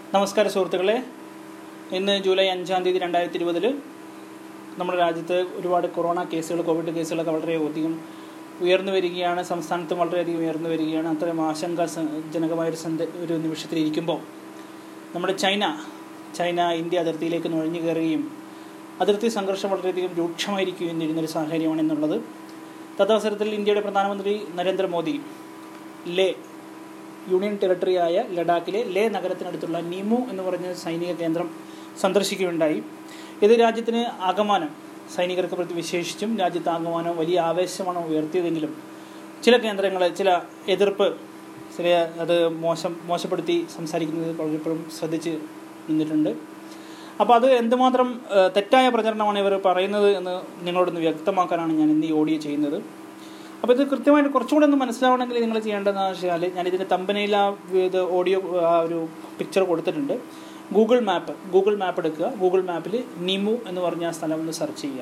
നമസ്കാരം സുഹൃത്തുക്കളെ ഇന്ന് ജൂലൈ അഞ്ചാം തീയതി രണ്ടായിരത്തി ഇരുപതിൽ നമ്മുടെ രാജ്യത്ത് ഒരുപാട് കൊറോണ കേസുകൾ കോവിഡ് കേസുകളൊക്കെ വളരെ അധികം ഉയർന്നു വരികയാണ് സംസ്ഥാനത്തും വളരെയധികം ഉയർന്നു വരികയാണ് അത്രയും ആശങ്കാജനകമായൊരു സന്ദ ഒരു നിമിഷത്തിലിരിക്കുമ്പോൾ നമ്മുടെ ചൈന ചൈന ഇന്ത്യ അതിർത്തിയിലേക്ക് നുഴഞ്ഞു കയറുകയും അതിർത്തി സംഘർഷം വളരെയധികം രൂക്ഷമായിരിക്കുകയും ചെയ്യുന്നൊരു സാഹചര്യമാണ് എന്നുള്ളത് തദവസരത്തിൽ ഇന്ത്യയുടെ പ്രധാനമന്ത്രി നരേന്ദ്രമോദി ലേ യൂണിയൻ ടെറിട്ടറിയായ ലഡാക്കിലെ ലേ നഗരത്തിനടുത്തുള്ള നിമു എന്ന് പറഞ്ഞ സൈനിക കേന്ദ്രം സന്ദർശിക്കുകയുണ്ടായി ഇത് രാജ്യത്തിന് ആകമാനം സൈനികർക്ക് പ്രതി വിശേഷിച്ചും രാജ്യത്ത് ആകമാനം വലിയ ആവേശമാണ് ഉയർത്തിയതെങ്കിലും ചില കേന്ദ്രങ്ങൾ ചില എതിർപ്പ് ചില അത് മോശം മോശപ്പെടുത്തി സംസാരിക്കുന്നത് പലപ്പോഴും ശ്രദ്ധിച്ച് നിന്നിട്ടുണ്ട് അപ്പോൾ അത് എന്തുമാത്രം ഏഹ്, തെറ്റായ പ്രചരണമാണ് ഇവർ പറയുന്നത് എന്ന് നിങ്ങളോടൊന്ന് വ്യക്തമാക്കാനാണ് ഞാൻ ഇന്ന് ഈ ഓഡിയോ ചെയ്യുന്നത് അപ്പോൾ ഇത് കൃത്യമായിട്ട് കുറച്ചുകൂടെ ഒന്ന് മനസ്സിലാവണമെങ്കിൽ നിങ്ങൾ ചെയ്യേണ്ടതെന്ന് വെച്ചാൽ ഞാൻ ഇതിൻ്റെ തമ്പനയിൽ ആ ഇത് ഓഡിയോ ആ ഒരു പിക്ചർ കൊടുത്തിട്ടുണ്ട് ഗൂഗിൾ മാപ്പ് ഗൂഗിൾ മാപ്പ് എടുക്കുക ഗൂഗിൾ മാപ്പിൽ നിമു എന്ന് പറഞ്ഞ ആ സ്ഥലം ഒന്ന് സെർച്ച് ചെയ്യുക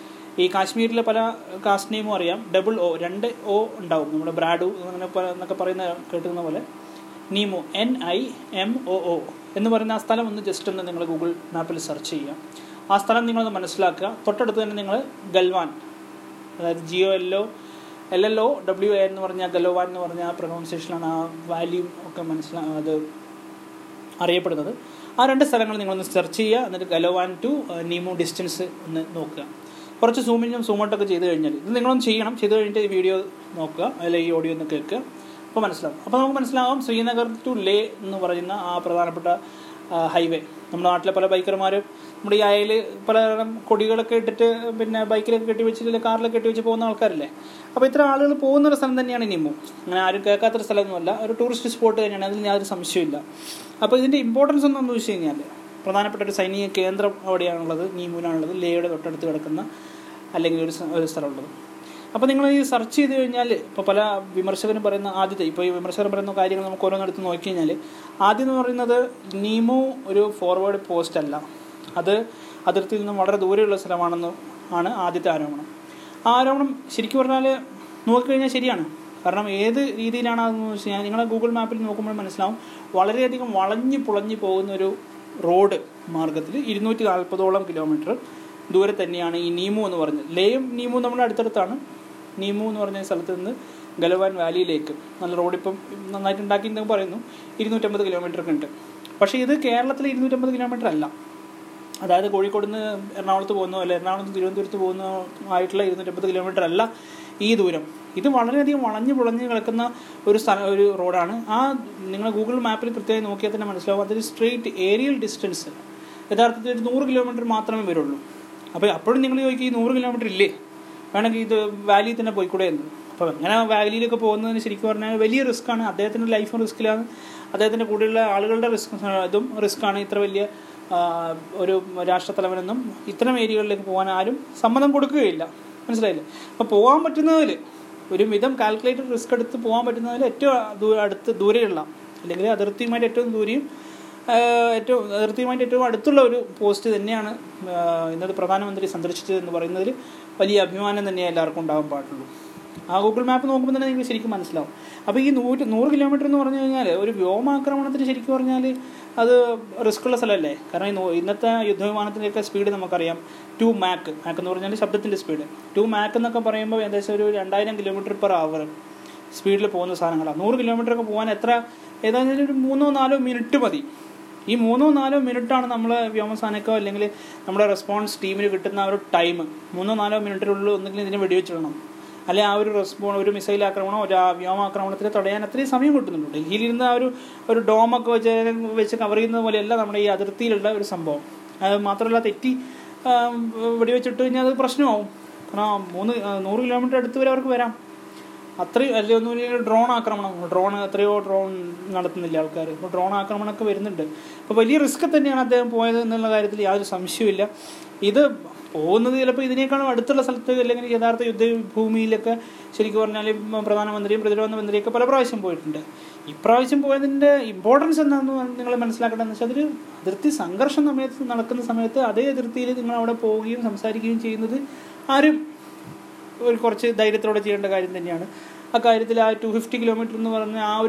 ഈ കാശ്മീരിലെ പല കാസ്റ്റ് നെയിമും അറിയാം ഡബിൾ ഒ രണ്ട് ഒ ഉണ്ടാവും നമ്മുടെ ബ്രാഡു അങ്ങനെ പ- എന്നൊക്കെ പറയുന്ന കേട്ടുന്ന പോലെ നീമു N I M O O എന്ന് പറയുന്ന ആ സ്ഥലം ഒന്ന് ജസ്റ്റ് ഒന്ന് നിങ്ങൾ ഗൂഗിൾ മാപ്പിൽ സെർച്ച് ചെയ്യുക ആ സ്ഥലം നിങ്ങളൊന്ന് മനസ്സിലാക്കുക തൊട്ടടുത്ത് തന്നെ നിങ്ങൾ ഗൽവാൻ അതായത് G L O L L O W A എന്ന് പറഞ്ഞ ഗലോവാൻ എന്ന് പറഞ്ഞ ആ പ്രൊനൗൺസിയേഷനാണ് ആ വാല്യൂ ഒക്കെ മനസ്സിലാ അത് അറിയപ്പെടുന്നത് ആ രണ്ട് സ്ഥലങ്ങൾ നിങ്ങളൊന്ന് സെർച്ച് ചെയ്യുക എന്നിട്ട് ഗലോവാൻ ടു നീമു ഡിസ്റ്റൻസ് ഒന്ന് നോക്കുക കുറച്ച് സൂമിനും സൂമൗട്ടൊക്കെ ചെയ്ത് കഴിഞ്ഞാൽ ഇത് നിങ്ങളൊന്ന് ചെയ്യണം ചെയ്ത് കഴിഞ്ഞിട്ട് ഈ വീഡിയോ നോക്കുക അല്ലെങ്കിൽ ഈ ഓഡിയോ ഒന്ന് കേൾക്കുക അപ്പോൾ മനസ്സിലാവും അപ്പോൾ നമുക്ക് മനസ്സിലാവും ശ്രീനഗർ ടു ലേ എന്ന് പറയുന്ന ആ പ്രധാനപ്പെട്ട ഹൈവേ നമ്മുടെ നാട്ടിലെ പല ബൈക്കർമാരും നമ്മുടെ ഈ അയൽ പലതരം കൊടികളൊക്കെ ഇട്ടിട്ട് പിന്നെ ബൈക്കിലൊക്കെ കെട്ടി വെച്ചിട്ട് അല്ലെങ്കിൽ കാറിലൊക്കെ കെട്ടി വെച്ച് പോകുന്ന ആൾക്കാരല്ലേ അപ്പോൾ ഇത്ര ആളുകൾ പോകുന്ന ഒരു സ്ഥലം തന്നെയാണ് നിമു അങ്ങനെ ആരും കേൾക്കാത്തൊരു സ്ഥലമൊന്നുമല്ല ഒരു ടൂറിസ്റ്റ് സ്പോട്ട് തന്നെയാണ് അതിൽ യാതൊരു സംശയമില്ല അപ്പോൾ ഇതിൻ്റെ ഇമ്പോർട്ടൻസ് എന്താണെന്ന് വെച്ച് കഴിഞ്ഞാൽ പ്രധാനപ്പെട്ട ഒരു സൈനിക കേന്ദ്രം അവിടെയാണുള്ളത് നീമുവിനാണുള്ളത് ലേയുടെ തൊട്ടടുത്ത് കിടക്കുന്ന അല്ലെങ്കിൽ ഒരു സ- ഒരു സ്ഥലമുള്ളത് അപ്പോൾ നിങ്ങൾ ഈ സെർച്ച് ചെയ്ത് കഴിഞ്ഞാൽ ഇപ്പോൾ പല വിമർശകരും പറയുന്ന ആദ്യത്തെ ഇപ്പോൾ ഈ വിമർശകർ പറയുന്ന കാര്യങ്ങൾ നമുക്ക് ഓരോന്നെടുത്ത് നോക്കി കഴിഞ്ഞാൽ ആദ്യം എന്ന് പറയുന്നത് നീമു ഒരു ഫോർവേഡ് പോസ്റ്റ് അല്ല അത് അതിർത്തിയിൽ നിന്നും വളരെ ദൂരെയുള്ള സ്ഥലമാണെന്ന് ആണ് ആദ്യത്തെ ആരോപണം ആ ആരോപണം ശരിക്കും പറഞ്ഞാൽ നോക്കിക്കഴിഞ്ഞാൽ ശരിയാണ് കാരണം ഏത് രീതിയിലാണ് അതെന്ന് വെച്ച് കഴിഞ്ഞാൽ നിങ്ങൾ ഗൂഗിൾ മാപ്പിൽ നോക്കുമ്പോൾ മനസ്സിലാവും വളരെയധികം വളഞ്ഞു പുളഞ്ഞു പോകുന്ന ഒരു റോഡ് മാർഗത്തിൽ ഇരുന്നൂറ്റി നാൽപ്പതോളം കിലോമീറ്റർ ദൂരെ തന്നെയാണ് ഈ നീമു എന്ന് പറഞ്ഞത് ലേയും നീമു നമ്മുടെ അടുത്തടുത്താണ് നീമു എന്ന് പറഞ്ഞ സ്ഥലത്ത് നിന്ന് ഗലവാൻ വാലിയിലേക്ക് നല്ല റോഡ് ഇപ്പം നന്നായിട്ട് ഉണ്ടാക്കിയെന്ന് പറയുന്നു ഇരുന്നൂറ്റമ്പത് കിലോമീറ്റർ ഒക്കെ ഉണ്ട് പക്ഷേ ഇത് കേരളത്തിലെ ഇരുന്നൂറ്റമ്പത് കിലോമീറ്റർ അല്ല അതായത് കോഴിക്കോട് നിന്ന് എറണാകുളത്ത് പോകുന്നോ അല്ല എറണാകുളത്ത് നിന്ന് തിരുവനന്തപുരത്ത് പോകുന്നോ ആയിട്ടുള്ള ഇരുന്നൂറ്റമ്പത് കിലോമീറ്റർ അല്ല ഈ ദൂരം ഇത് വളരെയധികം വളഞ്ഞു പുളഞ്ഞ് കിടക്കുന്ന ഒരു സ്ഥലം ഒരു റോഡാണ് ആ നിങ്ങൾ ഗൂഗിൾ മാപ്പിൽ കൃത്യമായി നോക്കിയാൽ തന്നെ മനസ്സിലാവും അതൊരു സ്ട്രെയിറ്റ് ഏരിയൽ ഡിസ്റ്റൻസ് യഥാർത്ഥത്തിൽ ഒരു നൂറ് കിലോമീറ്റർ മാത്രമേ വരുള്ളൂ അപ്പോൾ അപ്പോഴും നിങ്ങൾ ചോദിക്കും ഈ നൂറ് കിലോമീറ്റർ ഇല്ലേ വേണമെങ്കിൽ ഇത് വാലിയിൽ തന്നെ പോയിക്കൂടെ എന്ന് അപ്പോൾ അങ്ങനെ വാലിയിലൊക്കെ പോകുന്നതിന് ശരിക്കും പറഞ്ഞാൽ വലിയ റിസ്ക്കാണ് അദ്ദേഹത്തിൻ്റെ ലൈഫും റിസ്ക്കിലാണ് അദ്ദേഹത്തിൻ്റെ കൂടെയുള്ള ആളുകളുടെ റിസ്ക് ഇതും റിസ്ക്കാണ് ഇത്ര വലിയ ആ, ഒരു രാഷ്ട്രത്തലവനെന്നും ഇത്തരം ഏരിയകളിലേക്ക് പോകാൻ ആരും സമ്മതം കൊടുക്കുകയില്ല മനസ്സിലായില്ലേ അപ്പോൾ പോകാൻ പറ്റുന്നതിൽ ഒരു വിധം കാൽക്കുലേറ്റഡ് റിസ്ക് എടുത്ത് പോകാൻ പറ്റുന്നതിൽ ഏറ്റവും ദൂ- അടുത്ത് ദൂരെയുള്ള അല്ലെങ്കിൽ അതിർത്തിയുമായിട്ട് ഏറ്റവും ദൂരെയും ആ, ഏറ്റവും അതിർത്തിയുമായിട്ട് ഏറ്റവും അടുത്തുള്ള ഒരു പോസ്റ്റ് തന്നെയാണ് ആ, ഇന്നത്തെ പ്രധാനമന്ത്രി സന്ദർശിച്ചത് എന്ന് പറയുന്നതിൽ വലിയ അഭിമാനം തന്നെ എല്ലാവർക്കും ഉണ്ടാകാൻ പാടുള്ളൂ ആ ഗൂഗിൾ മാപ്പ് നോക്കുമ്പോൾ തന്നെ നിങ്ങൾക്ക് ശരിക്കും മനസ്സിലാവും അപ്പോൾ ഈ നൂറ് നൂറ് കിലോമീറ്റർ എന്ന് പറഞ്ഞു കഴിഞ്ഞാൽ ഒരു വ്യോമാക്രമണത്തിന് ശരിക്കും പറഞ്ഞാൽ അത് റിസ്ക് ഉള്ള സ്ഥലമല്ലേ കാരണം ഈ നൂ- ഇന്നത്തെ യുദ്ധവിമാനത്തിൻ്റെയൊക്കെ സ്പീഡ് നമുക്കറിയാം ടു മാക്ക് മാക്ക് എന്ന് പറഞ്ഞാൽ ശബ്ദത്തിൻ്റെ സ്പീഡ് ടു മാക്ക് എന്നൊക്കെ പറയുമ്പോൾ ഏകദേശം ഒരു രണ്ടായിരം കിലോമീറ്റർ പെർ അവർ സ്പീഡിൽ പോകുന്ന സാധനങ്ങളാണ് നൂറ് കിലോമീറ്റർ ഒക്കെ പോകാൻ എത്ര ഏതായാലും ഒരു മൂന്നോ നാലോ മിനിറ്റ് മതി ഈ മൂന്നോ നാലോ മിനിറ്റാണ് നമ്മൾ വ്യോമസേനക്കോ അല്ലെങ്കിൽ നമ്മുടെ റെസ്പോൺസ് ടീമിന് കിട്ടുന്ന ആ ഒരു ടൈം മൂന്നോ നാലോ മിനിറ്റിനുള്ളിൽ ഒന്നെങ്കിലും ഇതിനെ വെടിവെച്ചിടണം അല്ലെ ആ ഒരു റെസ്പോൺ ഒരു മിസൈൽ ആക്രമണമോ ഒരു ആ വ്യോമാക്രമണത്തിന് തടയാൻ അത്രയും സമയം കിട്ടുന്നുണ്ട് ഡൽഹിയിൽ ഇരുന്ന് ആ ഒരു ഒരു ഡോമൊക്കെ വെച്ച് വെച്ച് കവർ ചെയ്യുന്നത് പോലെയല്ല നമ്മുടെ ഈ അതിർത്തിയിലുള്ള ഒരു സംഭവം അത് മാത്രമല്ല തെറ്റി ആ, വെടിവെച്ചിട്ട് കഴിഞ്ഞാൽ അത് പ്രശ്നമാവും കാരണം മൂന്ന് ആ, നൂറ് കിലോമീറ്റർ അടുത്ത് വരെ അവർക്ക് വരാം അത്രയും അല്ലെ ഒന്നും ഡ്രോൺ ആക്രമണം ഡ്രോൺ എത്രയോ ഡ്രോൺ നടത്തുന്നില്ല ആൾക്കാർ ഇപ്പോൾ ഡ്രോൺ ആക്രമണമൊക്കെ വരുന്നുണ്ട് അപ്പോൾ വലിയ റിസ്ക് തന്നെയാണ് അദ്ദേഹം പോയത് എന്നുള്ള കാര്യത്തിൽ യാതൊരു സംശയമില്ല ഇത് പോകുന്നത് ചിലപ്പോൾ ഇതിനേക്കാളും അടുത്തുള്ള സ്ഥലത്ത് അല്ലെങ്കിൽ യഥാർത്ഥ യുദ്ധഭൂമിയിലൊക്കെ ശരിക്കും പറഞ്ഞാൽ പ്രധാനമന്ത്രിയും പ്രതിരോധ മന്ത്രിയൊക്കെ പല പ്രാവശ്യം പോയിട്ടുണ്ട് ഇപ്രാവശ്യം പോയതിൻ്റെ ഇമ്പോർട്ടൻസ് എന്താണെന്ന് നിങ്ങൾ മനസ്സിലാക്കേണ്ടതെന്ന് വെച്ചാൽ അതൊരു അതിർത്തി സംഘർഷം സമയത്ത് നടക്കുന്ന സമയത്ത് അതേ അതിർത്തിയിൽ നിങ്ങൾ അവിടെ പോവുകയും സംസാരിക്കുകയും ചെയ്യുന്നത് ആരും ഒരു കുറച്ച് ധൈര്യത്തോടെ ചെയ്യേണ്ട കാര്യം തന്നെയാണ് ആ കാര്യത്തിൽ ആ ടു ഫിഫ്റ്റി കിലോമീറ്റർ എന്ന് പറഞ്ഞ ആ ഒരു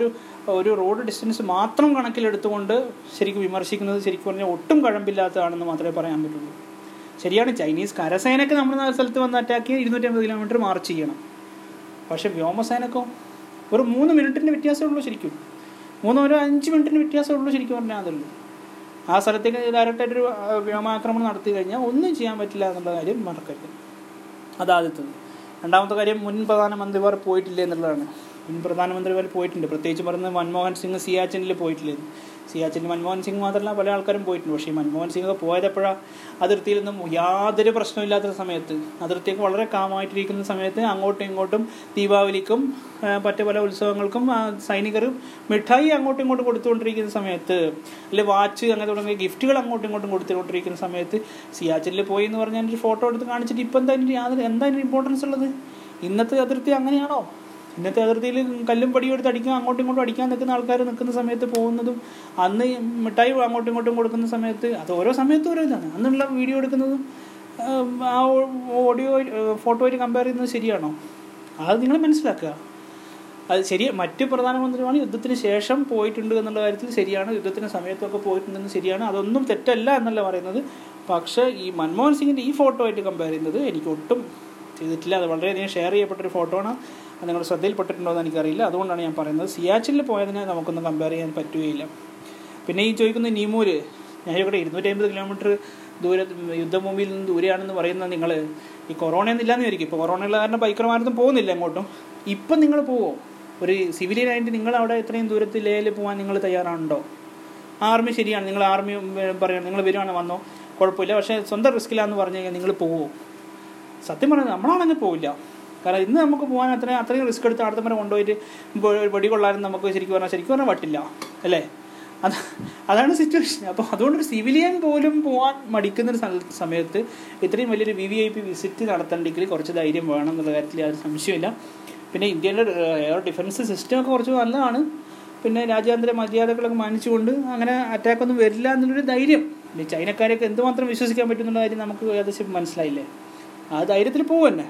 ഒരു റോഡ് ഡിസ്റ്റൻസ് മാത്രം കണക്കിലെടുത്തുകൊണ്ട് ശരിക്കും വിമർശിക്കുന്നത് ശരിക്കും പറഞ്ഞാൽ ഒട്ടും കഴമ്പില്ലാത്തതാണെന്ന് മാത്രമേ പറയാൻ പറ്റുള്ളൂ ശരിയാണ് ചൈനീസ് കരസേനയ്ക്ക് നമ്മുടെ സ്ഥലത്ത് വന്ന് അറ്റാക്ക് ചെയ്ത് ഇരുന്നൂറ്റി അമ്പത് കിലോമീറ്റർ മാർച്ച് ചെയ്യണം പക്ഷെ വ്യോമസേനക്കോ ഒരു മൂന്ന് മിനിറ്റിൻ്റെ വ്യത്യാസമേ ഉള്ളൂ ശരിക്കും മൂന്നോ ഒരു അഞ്ച് മിനിറ്റിന് വ്യത്യാസമേ ഉള്ളൂ ശരിക്കും പറഞ്ഞാൽ അതുള്ളൂ ആ സ്ഥലത്തേക്ക് ഡയറക്റ്റായിട്ടൊരു വ്യോമാക്രമണം നടത്തി കഴിഞ്ഞാൽ ഒന്നും ചെയ്യാൻ പറ്റില്ല എന്നുള്ള കാര്യം മറക്കരുത് അതാദ്യത്തത് രണ്ടാമത്തെ കാര്യം മുൻ പ്രധാനമന്ത്രിമാർ പോയിട്ടില്ല എന്നുള്ളതാണ് മുൻ പ്രധാനമന്ത്രിമാർ പോയിട്ടുണ്ട് പ്രത്യേകിച്ച് പറയുന്നത് മൻമോഹൻ സിംഗ് സിയാച്ചിനിൽ പോയിട്ടില്ല സിയാച്ചിനിൽ മൻമോഹൻ സിംഗ് മാത്രമല്ല പല ആൾക്കാരും പോയിട്ടുണ്ട് പക്ഷേ ഈ മൻമോഹൻ സിംഗ് ഒക്കെ പോയതെപ്പോഴാണ് അതിർത്തിയിൽ നിന്നും യാതൊരു പ്രശ്നമില്ലാത്ത സമയത്ത് അതിർത്തിയൊക്കെ വളരെ കാമായിട്ടിരിക്കുന്ന സമയത്ത് അങ്ങോട്ടും ഇങ്ങോട്ടും ദീപാവലിക്കും മറ്റു പല ഉത്സവങ്ങൾക്കും സൈനികർ മിഠായി അങ്ങോട്ടും ഇങ്ങോട്ടും കൊടുത്തുകൊണ്ടിരിക്കുന്ന സമയത്ത് അല്ലെങ്കിൽ വാച്ച് അങ്ങനെ തുടങ്ങിയ ഗിഫ്റ്റുകൾ അങ്ങോട്ടും ഇങ്ങോട്ടും കൊടുത്തുകൊണ്ടിരിക്കുന്ന സമയത്ത് സിയാച്ചിനിൽ പോയി എന്ന് പറഞ്ഞാൽ ഒരു ഫോട്ടോ എടുത്ത് കാണിച്ചിട്ട് ഇപ്പം എന്താ അതിന് യാതൊരു എന്താ അതിന് ഇമ്പോർട്ടൻസ് ഉള്ളത് ഇന്നത്തെ അതിർത്തി അങ്ങനെയാണോ ഇന്നത്തെ അതിർത്തിയിൽ കല്ലും പടിയും എടുത്ത് അടിക്കാൻ അങ്ങോട്ടും ഇങ്ങോട്ടും അടിക്കാൻ നിൽക്കുന്ന ആൾക്കാർ നിൽക്കുന്ന സമയത്ത് പോകുന്നതും അന്ന് മിഠായി അങ്ങോട്ടും ഇങ്ങോട്ടും കൊടുക്കുന്ന സമയത്ത് അത് ഓരോ സമയത്തും ഓരോ ഇതാണ് അന്നുള്ള വീഡിയോ എടുക്കുന്നതും ആ ഓഡിയോ ഫോട്ടോയിൽ കമ്പയർ ചെയ്യുന്നത് ശരിയാണോ അത് നിങ്ങൾ മനസ്സിലാക്കുക അത് ശരി മറ്റ് പ്രധാനമന്ത്രിമാർ യുദ്ധത്തിന് ശേഷം പോയിട്ടുണ്ട് എന്നുള്ള കാര്യത്തിൽ ശരിയാണ് യുദ്ധത്തിന് സമയത്തൊക്കെ പോയിട്ടുണ്ടെന്ന് ശരിയാണ് അതൊന്നും തെറ്റല്ല എന്നല്ല പറയുന്നത് പക്ഷേ ഈ മൻമോഹൻ സിംഗിൻ്റെ ഈ ഫോട്ടോ ആയിട്ട് കമ്പയർ ചെയ്യുന്നത് എനിക്ക് ഒട്ടും ചെയ്തിട്ടില്ല അത് വളരെയധികം ഷെയർ ചെയ്യപ്പെട്ടൊരു ഫോട്ടോ ആണ് അത് നിങ്ങളുടെ ശ്രദ്ധയിൽപ്പെട്ടിട്ടുണ്ടോ എന്ന് എനിക്കറിയില്ല അതുകൊണ്ടാണ് ഞാൻ പറയുന്നത് സിയാച്ചിൽ പോയതിനെ നമുക്കൊന്നും കമ്പയർ ചെയ്യാൻ പറ്റുകയില്ല പിന്നെ ഈ ചോദിക്കുന്ന നീമൂര് ഞാൻ ഇവിടെ ഇരുന്നൂറ്റി അമ്പത് കിലോമീറ്റർ ദൂരെ യുദ്ധഭൂമിയിൽ നിന്ന് ദൂരെയാണെന്ന് പറയുന്നത് നിങ്ങൾ ഈ കൊറോണ ഒന്നില്ലാന്ന് വിചാരിക്കും ഇപ്പോൾ കൊറോണ ഉള്ള കാരണം ബൈക്കർമാരൊന്നും പോകുന്നില്ല അങ്ങോട്ടും ഇപ്പം നിങ്ങൾ പോവോ ഒരു സിവിലിയനായിട്ട് നിങ്ങൾ അവിടെ ഇത്രയും ദൂരത്തിൽ ലേയിൽ പോകാൻ നിങ്ങൾ തയ്യാറാണുണ്ടോ ആർമി ശരിയാണ് നിങ്ങൾ ആർമി പറയാം നിങ്ങൾ വരുവാണ് വന്നോ കുഴപ്പമില്ല പക്ഷേ സ്വന്തം റിസ്ക്കിലാന്ന് പറഞ്ഞു കഴിഞ്ഞാൽ നിങ്ങൾ പോവോ സത്യം പറഞ്ഞാൽ നമ്മളാണെങ്കിൽ പോവില്ല കാരണം ഇന്ന് നമുക്ക് പോകാൻ അത്രയും അത്രയും റിസ്ക് എടുത്ത് അടുത്ത വരെ കൊണ്ടുപോയിട്ട് വെടി കൊള്ളാനും നമുക്ക് ശരിക്കും പറഞ്ഞാൽ ശരിക്കും പറഞ്ഞാൽ പറ്റില്ല അല്ലേ അത് അതാണ് സിറ്റുവേഷൻ അപ്പോൾ അതുകൊണ്ടൊരു സിവിലിയൻ പോലും പോകാൻ മടിക്കുന്ന ഒരു സമയത്ത് ഇത്രയും വലിയൊരു V V I P visit നടത്തണമെങ്കിൽ കുറച്ച് ധൈര്യം വേണം എന്നുള്ള കാര്യത്തിൽ യാതൊരു സംശയമില്ല പിന്നെ ഇന്ത്യയുടെ എയർ ഡിഫൻസ് സിസ്റ്റം ഒക്കെ കുറച്ച് നല്ലതാണ് പിന്നെ രാജ്യാന്തര മര്യാദകളൊക്കെ മാനിച്ചുകൊണ്ട് അങ്ങനെ അറ്റാക്കൊന്നും വരില്ല എന്നുള്ളൊരു ധൈര്യം പിന്നെ ചൈനക്കാരെയൊക്കെ എന്തുമാത്രം വിശ്വസിക്കാൻ പറ്റുന്നുള്ള കാര്യം നമുക്ക് ഏകദേശം മനസ്സിലായില്ലേ ആ ധൈര്യത്തിൽ പോകും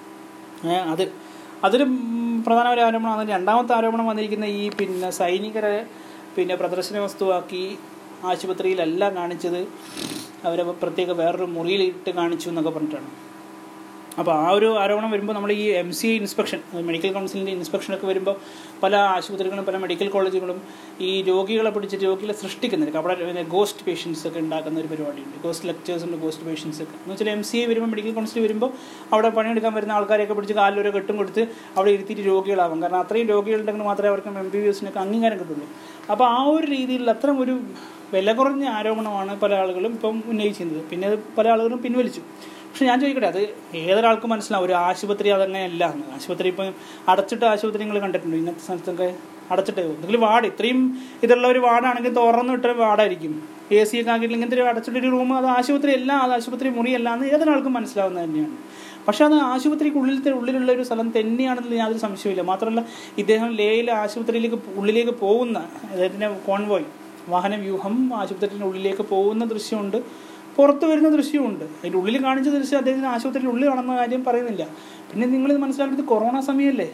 അത് അതൊരു പ്രധാന ഒരു ആരോപണമാണ് രണ്ടാമത്തെ ആരോപണം വന്നിരിക്കുന്ന ഈ പിന്നെ സൈനികരെ പിന്നെ പ്രദർശന വസ്തുവാക്കി ആശുപത്രിയിലെല്ലാം കാണിച്ചത് അവരെ പ്രത്യേക വേറൊരു മുറിയിലിട്ട് കാണിച്ചു എന്നൊക്കെ പറഞ്ഞിട്ടാണ് അപ്പോൾ ആ ഒരു ആരോപണം വരുമ്പോൾ നമ്മൾ ഈ എം സി ഇൻസ്പെക്ഷൻ മെഡിക്കൽ കൗൺസിലിൻ്റെ ഇൻസ്പെക്ഷനൊക്കെ വരുമ്പോൾ പല ആശുപത്രികളും പല മെഡിക്കൽ കോളേജുകളും ഈ രോഗികളെ പിടിച്ച് രോഗികളെ സൃഷ്ടിക്കുന്നുണ്ട് അവിടെ ഗോസ്റ്റ് പേഷ്യൻസ് ഒക്കെ ഉണ്ടാക്കുന്ന ഒരു പരിപാടിയുണ്ട് ഗോസ്റ്റ് ലെക്ചേഴ്സ് ഉണ്ട് ഗോസ്റ്റ് പേഷ്യൻസ് ഒക്കെ എന്ന് വെച്ചാൽ എം സി ഐ വരുമ്പോൾ മെഡിക്കൽ കൗൺസിൽ വരുമ്പോൾ അവിടെ പണിയെടുക്കാൻ വരുന്ന ആൾക്കാരെയൊക്കെ പിടിച്ച് കാലിലൊരു കെട്ടും കൊടുത്ത് അവിടെ ഇരുത്തിയിട്ട് രോഗികളാവും കാരണം അത്രയും രോഗികളുണ്ടെങ്കിൽ മാത്രമേ അവർക്ക് എം ബി ബി എസിനൊക്കെ അംഗീകാരം കിട്ടുള്ളൂ അപ്പോൾ ആ ഒരു രീതിയിൽ അത്തരം ഒരു വില കുറഞ്ഞ ആരോപണമാണ് പല ആളുകളും ഇപ്പം ഉന്നയിച്ചിരുന്നത് പിന്നെ അത് പല ആളുകളും പിൻവലിച്ചു പക്ഷെ ഞാൻ ചോദിക്കട്ടെ അത് ഏതൊരാൾക്കും മനസ്സിലാവും ഒരു ആശുപത്രി അതങ്ങനെയല്ല ആശുപത്രി ഇപ്പം അടച്ചിട്ട ആശുപത്രി നിങ്ങൾ കണ്ടിട്ടുണ്ടോ ഇന്നത്തെ സ്ഥലത്തൊക്കെ അടച്ചിട്ട് എന്തെങ്കിലും വാർഡ് ഇത്രയും ഇതുള്ള ഒരു വാർഡാണെങ്കിൽ തുറന്നു വിട്ട വാർഡായിരിക്കും എ സി ഒക്കെ ആക്കിയിട്ട് ഇങ്ങനത്തെ ഒരു അടച്ചിട്ടൊരു റൂം അത് ആശുപത്രി അല്ല അത് ആശുപത്രി മുറിയല്ല എന്ന് ഏതൊരാൾക്കും മനസ്സിലാവുന്നത് തന്നെയാണ് പക്ഷെ അത് ആശുപത്രിക്കുള്ളിലത്തെ ഉള്ളിലുള്ള ഒരു സ്ഥലം തന്നെയാണെന്ന് യാതൊരു സംശയമില്ല മാത്രമല്ല ഇദ്ദേഹം ലേയിലെ ആശുപത്രിയിലേക്ക് ഉള്ളിലേക്ക് പോകുന്ന അദ്ദേഹത്തിൻ്റെ കോൺവോയ് വാഹന വ്യൂഹം ആശുപത്രിയുടെ ഉള്ളിലേക്ക് പോകുന്ന ദൃശ്യമുണ്ട് പുറത്ത് വരുന്ന ദൃശ്യമുണ്ട് അതിൻ്റെ ഉള്ളിൽ കാണിച്ച ദൃശ്യം അദ്ദേഹത്തിന് ആശുപത്രിയുടെ ഉള്ളിൽ നടന്ന കാര്യം പറയുന്നില്ല പിന്നെ നിങ്ങളിത് മനസ്സിലാക്കുന്നത് കൊറോണ സമയമല്ലേ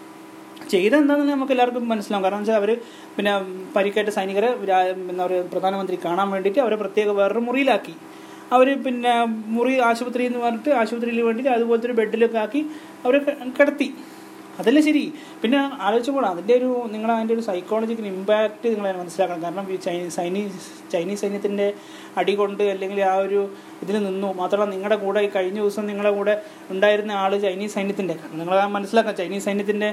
ചെയ്ത എന്താണെന്ന് നമുക്ക് എല്ലാവർക്കും മനസ്സിലാവും കാരണം വെച്ചാൽ അവർ പിന്നെ പരിക്കേറ്റ സൈനികരെ എന്താ പറയുക പ്രധാനമന്ത്രി കാണാൻ വേണ്ടിയിട്ട് അവരെ പ്രത്യേക വേറൊരു മുറിയിലാക്കി അവർ പിന്നെ മുറി ആശുപത്രി എന്ന് പറഞ്ഞിട്ട് ആശുപത്രിയിൽ വേണ്ടിയിട്ട് അതുപോലത്തെ ഒരു ബെഡിലൊക്കെ ആക്കി അവരെ കിടത്തി അതല്ലേ ശരി പിന്നെ ആലോചിച്ചപ്പോൾ അതിൻ്റെ ഒരു നിങ്ങൾ അതിൻ്റെ ഒരു സൈക്കോളജിക്കൽ ഇമ്പാക്റ്റ് നിങ്ങൾ മനസ്സിലാക്കണം കാരണം ഈ ചൈനീസ് ചൈനീസ് ചൈനീസ് സൈന്യത്തിൻ്റെ അടി കൊണ്ട് അല്ലെങ്കിൽ ആ ഒരു ഇതിൽ നിന്നു മാത്രമല്ല നിങ്ങളുടെ കൂടെ ഈ കഴിഞ്ഞ ദിവസം നിങ്ങളുടെ കൂടെ ഉണ്ടായിരുന്ന ആൾ ചൈനീസ് സൈന്യത്തിൻ്റെ കാരണം നിങ്ങൾ മനസ്സിലാക്കാം ചൈനീസ് സൈന്യത്തിൻ്റെ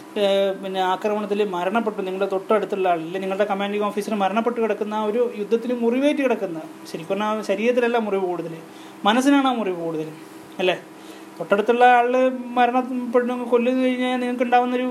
പിന്നെ ആക്രമണത്തിൽ മരണപ്പെട്ടു നിങ്ങളുടെ തൊട്ടടുത്തുള്ള ആൾ അല്ലെങ്കിൽ നിങ്ങളുടെ കമാൻഡിംഗ് ഓഫീസർ മരണപ്പെട്ട് കിടക്കുന്ന ആ ഒരു യുദ്ധത്തിൽ മുറിവേറ്റ് കിടക്കുന്ന ശരിക്കും പറഞ്ഞാൽ ശരീരത്തിലല്ല മുറിവ് കൂടുതൽ മനസ്സിനാണ് ആ മുറിവ് കൂടുതൽ അല്ലേ തൊട്ടടുത്തുള്ള ആൾ മരണപ്പെടുന്ന കൊല്ലുന്നു കഴിഞ്ഞാൽ നിങ്ങൾക്ക് ഉണ്ടാവുന്നൊരു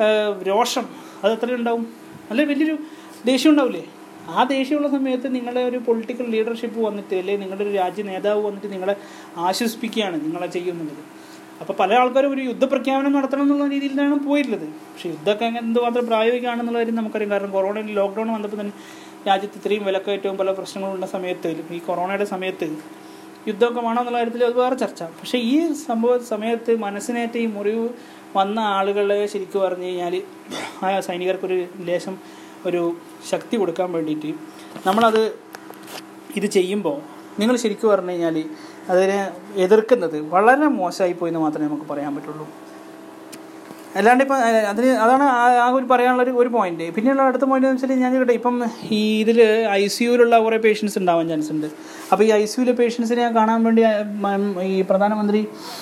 രോഷം അത് എത്ര ഉണ്ടാവും നല്ല വലിയൊരു ദേഷ്യം ഉണ്ടാവില്ലേ ആ ദേഷ്യമുള്ള സമയത്ത് നിങ്ങളുടെ ഒരു പൊളിറ്റിക്കൽ ലീഡർഷിപ്പ് വന്നിട്ട് അല്ലെങ്കിൽ നിങ്ങളുടെ ഒരു രാജ്യ നേതാവ് വന്നിട്ട് നിങ്ങളെ ആശ്വസിപ്പിക്കുകയാണ് നിങ്ങളെ ചെയ്യുന്നത് അപ്പോൾ പല ആൾക്കാരും ഒരു യുദ്ധപ്രഖ്യാപനം നടത്തണം എന്നുള്ള രീതിയിലാണ് പോയിട്ടുള്ളത് പക്ഷേ യുദ്ധമൊക്കെ എന്തുമാത്രം പ്രായോഗികമാണെന്നുള്ള കാര്യം നമുക്കറിയാം കാരണം കൊറോണയിൽ ലോക്ക്ഡൗൺ വന്നപ്പോൾ തന്നെ രാജ്യത്ത് ഇത്രയും വിലക്കയറ്റവും പല പ്രശ്നങ്ങളുള്ള സമയത്ത് ഈ കൊറോണയുടെ സമയത്ത് യുദ്ധമൊക്കെ വേണമെന്നുള്ള കാര്യത്തിൽ അത് വേറെ ചർച്ച പക്ഷേ ഈ സംഭവ സമയത്ത് മനസ്സിനേറ്റ ഈ മുറിവ് വന്ന ആളുകളെ ശരിക്കും പറഞ്ഞു കഴിഞ്ഞാൽ ആ സൈനികർക്കൊരു ലേശം ഒരു ശക്തി കൊടുക്കാൻ വേണ്ടിയിട്ട് നമ്മളത് ഇത് ചെയ്യുമ്പോൾ നിങ്ങൾ ശരിക്കും പറഞ്ഞു കഴിഞ്ഞാൽ അതിനെ എതിർക്കുന്നത് വളരെ മോശമായി പോയി എന്ന് മാത്രമേ നമുക്ക് പറയാൻ പറ്റുള്ളൂ അല്ലാണ്ട് ഇപ്പം അഹ് അതിന് അതാണ് ആ- ആ ഒരു പറയാനുള്ള ഒരു ഒരു പോയിന്റ് പിന്നെയുള്ള അടുത്ത പോയിന്റ് എന്ന് വെച്ചാൽ ഞാൻ കേട്ടെ ഇപ്പം ഈ ഇതിൽ ഐ സി യുവിലുള്ള കുറേ പേഷ്യൻസ് ഉണ്ടാവാൻ ചാൻസ് ഉണ്ട് അപ്പോൾ ഈ ഐ സി യുവിലെ പേഷ്യൻസിനെ കാണാൻ വേണ്ടി അഹ് മ- ഈ പ്രധാനമന്ത്രി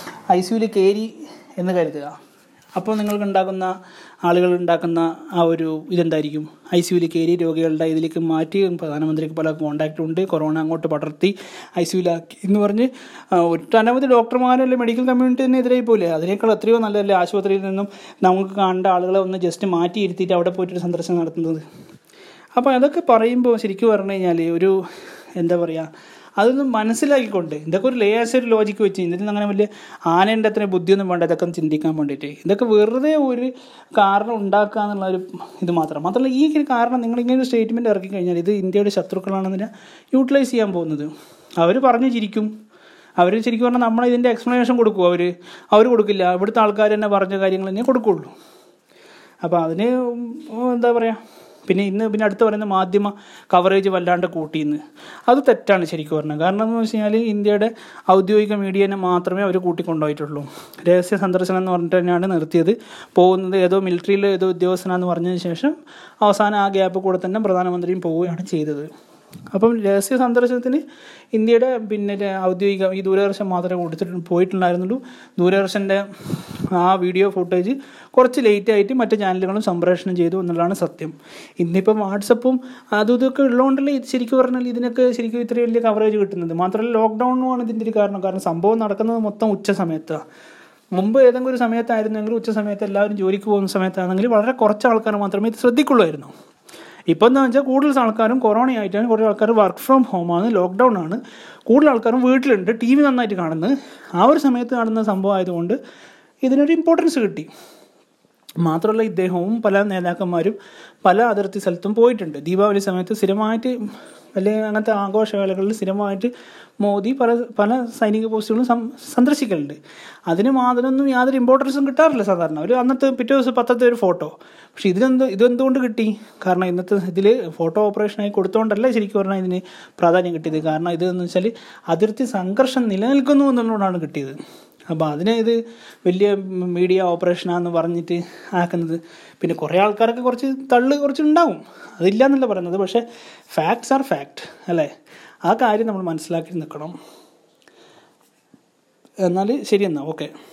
ഐ സി യുവിൽ കയറി എന്ന് കരുതുക അപ്പോൾ നിങ്ങൾക്ക് ഉണ്ടാക്കുന്ന ആളുകൾ ഉണ്ടാക്കുന്ന ആ ഒരു ഇതെന്തായിരിക്കും ഐ സി യുവിൽ കയറി രോഗികളുടെ ഇതിലേക്ക് മാറ്റി പ്രധാനമന്ത്രിക്ക് പല കോണ്ടാക്റ്റും ഉണ്ട് കൊറോണ അങ്ങോട്ട് പടർത്തി ഐ സി യുവിലാക്കി എന്ന് പറഞ്ഞ് ആ, ഒട്ടനവധി ഡോക്ടർമാരും അല്ലെങ്കിൽ മെഡിക്കൽ കമ്മ്യൂണിറ്റി തന്നെ എതിരായി പോലെ അതിനേക്കാൾ എത്രയോ നല്ലതല്ലേ ആശുപത്രിയിൽ നിന്നും നമുക്ക് കാണേണ്ട ആളുകളെ ഒന്ന് ജസ്റ്റ് മാറ്റി ഇരുത്തിയിട്ട് അവിടെ പോയിട്ടൊരു സന്ദർശനം നടത്തുന്നത് അപ്പോൾ അതൊക്കെ പറയുമ്പോൾ ശരിക്കും പറഞ്ഞു കഴിഞ്ഞാൽ ഒരു എന്താ പറയുക അതൊന്നും മനസ്സിലാക്കിക്കൊണ്ട് ഇതൊക്കെ ഒരു ലേശം ഒരു ലോജിക്ക് വെച്ച് ഇതിൽ അങ്ങനെ വലിയ ആനേൻ്റെ അത്ര ബുദ്ധിയൊന്നും വേണ്ട ഇതൊക്കെ ഒന്ന് ചിന്തിക്കാൻ വേണ്ടിയിട്ട് ഇതൊക്കെ വെറുതെ ഒരു കാരണം ഉണ്ടാക്കുക എന്നുള്ള ഒരു ഇത് മാത്രം മാത്രമല്ല ഈ ഒരു കാരണം നിങ്ങൾ ഇങ്ങനെ ഒരു സ്റ്റേറ്റ്മെൻറ്റ് ഇറക്കി കഴിഞ്ഞാൽ ഇത് ഇന്ത്യയുടെ ശത്രുക്കളാണെന്നതിനെ യൂട്ടിലൈസ് ചെയ്യാൻ പോകുന്നത് അവർ പറഞ്ഞു ചിരിക്കും അവർ ശരിക്കും പറഞ്ഞാൽ നമ്മൾ ഇതിൻ്റെ എക്സ്പ്ലനേഷൻ കൊടുക്കും അവർ അവർ കൊടുക്കില്ല ഇവിടുത്തെ ആൾക്കാർ തന്നെ പറഞ്ഞ കാര്യങ്ങൾ തന്നെ കൊടുക്കുള്ളൂ അപ്പോൾ അതിന് എന്താ പറയുക പിന്നെ ഇന്ന് പിന്നെ അടുത്ത് പറയുന്ന മാധ്യമ കവറേജ് വല്ലാണ്ട് കൂട്ടിയെന്ന് അത് തെറ്റാണ് ശരിക്കും പറഞ്ഞത് കാരണം എന്ന് വെച്ച് കഴിഞ്ഞാൽ ഇന്ത്യയുടെ ഔദ്യോഗിക മീഡിയനെ മാത്രമേ അവർ കൂട്ടിക്കൊണ്ടുപോയിട്ടുള്ളൂ രഹസ്യ സന്ദർശനം എന്ന് പറഞ്ഞിട്ട് തന്നെയാണ് നിർത്തിയത് പോകുന്നത് ഏതോ മിലിറ്ററിയിലെ ഏതോ ഉദ്യോഗസ്ഥനാന്ന് പറഞ്ഞതിന് ശേഷം അവസാനം ആ ഗ്യാപ്പ് കൂടെ തന്നെ പ്രധാനമന്ത്രിയും പോവുകയാണ് ചെയ്തത് അപ്പം രഹസ്യ സന്ദർശനത്തിന് ഇന്ത്യയുടെ പിന്നെ ര- ഔദ്യോഗിക ഈ ദൂരദർശൻ മാത്രമേ കൊടുത്തിട്ട് പോയിട്ടുണ്ടായിരുന്നുള്ളൂ ദൂരദർശൻ്റെ ആ വീഡിയോ ഫുട്ടേജ് കുറച്ച് ലേറ്റ് ആയിട്ട് മറ്റു ചാനലുകളും സംപ്രേഷണം ചെയ്തു എന്നുള്ളതാണ് സത്യം ഇന്നിപ്പം വാട്സപ്പും അതും ഇതൊക്കെ ഉള്ളതുകൊണ്ടല്ലേ ഇത് ശരിക്കും പറഞ്ഞാൽ ഇതിനൊക്കെ ശരിക്കും ഇത്രയും വലിയ കവറേജ് കിട്ടുന്നത് മാത്രമല്ല ലോക്ക്ഡൗണുമാണ് ഇതിൻ്റെ ഒരു കാരണം കാരണം സംഭവം നടക്കുന്നത് മൊത്തം ഉച്ച സമയത്താണ് മുമ്പ് ഏതെങ്കിലും ഒരു സമയത്തായിരുന്നെങ്കിൽ ഉച്ച സമയത്ത് എല്ലാവരും ജോലിക്ക് പോകുന്ന സമയത്താണെങ്കിൽ വളരെ കുറച്ച് ആൾക്കാർ മാത്രമേ ഇത് ശ്രദ്ധിക്കുള്ളായിരുന്നു ഇപ്പം എന്താ വെച്ചാൽ കൂടുതൽ ആൾക്കാരും കൊറോണ ആയിട്ടാണ് കുറേ ആൾക്കാർ വർക്ക് ഫ്രം ഹോമാണ് ലോക്ക്ഡൗൺ ആണ് കൂടുതൽ ആൾക്കാരും വീട്ടിലുണ്ട് ടി വി നന്നായിട്ട് കാണുന്നത് ആ ഒരു സമയത്ത് കാണുന്ന സംഭവം ആയതുകൊണ്ട് ഇതിനൊരു ഇമ്പോർട്ടൻസ് കിട്ടി മാത്രമല്ല ഇദ്ദേഹവും പല നേതാക്കന്മാരും പല അതിർത്തി സ്ഥലത്തും പോയിട്ടുണ്ട് ദീപാവലി സമയത്ത് സ്ഥിരമായിട്ട് അല്ലെങ്കിൽ അങ്ങനത്തെ ആഘോഷവേളകളിൽ സ്ഥിരമായിട്ട് മോദി പല പല സൈനിക പോസ്റ്റുകളും സം- സന്ദർശിക്കലുണ്ട് അതിന് അതിനൊന്നും യാതൊരു ഇമ്പോർട്ടൻസും കിട്ടാറില്ല സാധാരണ ഒരു അന്നത്തെ പിറ്റേ ദിവസം പത്തത്തെ ഒരു ഫോട്ടോ പക്ഷെ ഇതിനെന്ത് ഇതെന്തുകൊണ്ട് കിട്ടി കാരണം ഇന്നത്തെ ഇതിൽ ഫോട്ടോ ഓപ്പറേഷനായി കൊടുത്തുകൊണ്ടല്ല ശരിക്കും പറഞ്ഞാൽ ഇതിന് പ്രാധാന്യം കിട്ടിയത് കാരണം ഇതെന്ന് വെച്ചാൽ അതിർത്തി സംഘർഷം നിലനിൽക്കുന്നു എന്നുള്ളതുകൊണ്ടാണ് കിട്ടിയത് അപ്പോൾ അതിനെ ഇത് വലിയ മീഡിയ ഓപ്പറേഷനാന്ന് പറഞ്ഞിട്ട് ആക്കുന്നത് പിന്നെ കുറേ ആൾക്കാർക്ക് കുറച്ച് തള്ള് കുറച്ച് ഉണ്ടാവും അതില്ല എന്നല്ല പറയുന്നത് പക്ഷേ ഫാക്ട്സ് ആർ ഫാക്ട് അല്ലേ ആ കാര്യം നമ്മൾ മനസ്സിലാക്കി നിൽക്കണം എന്നാൽ ശരി എന്നാൽ ഓക്കെ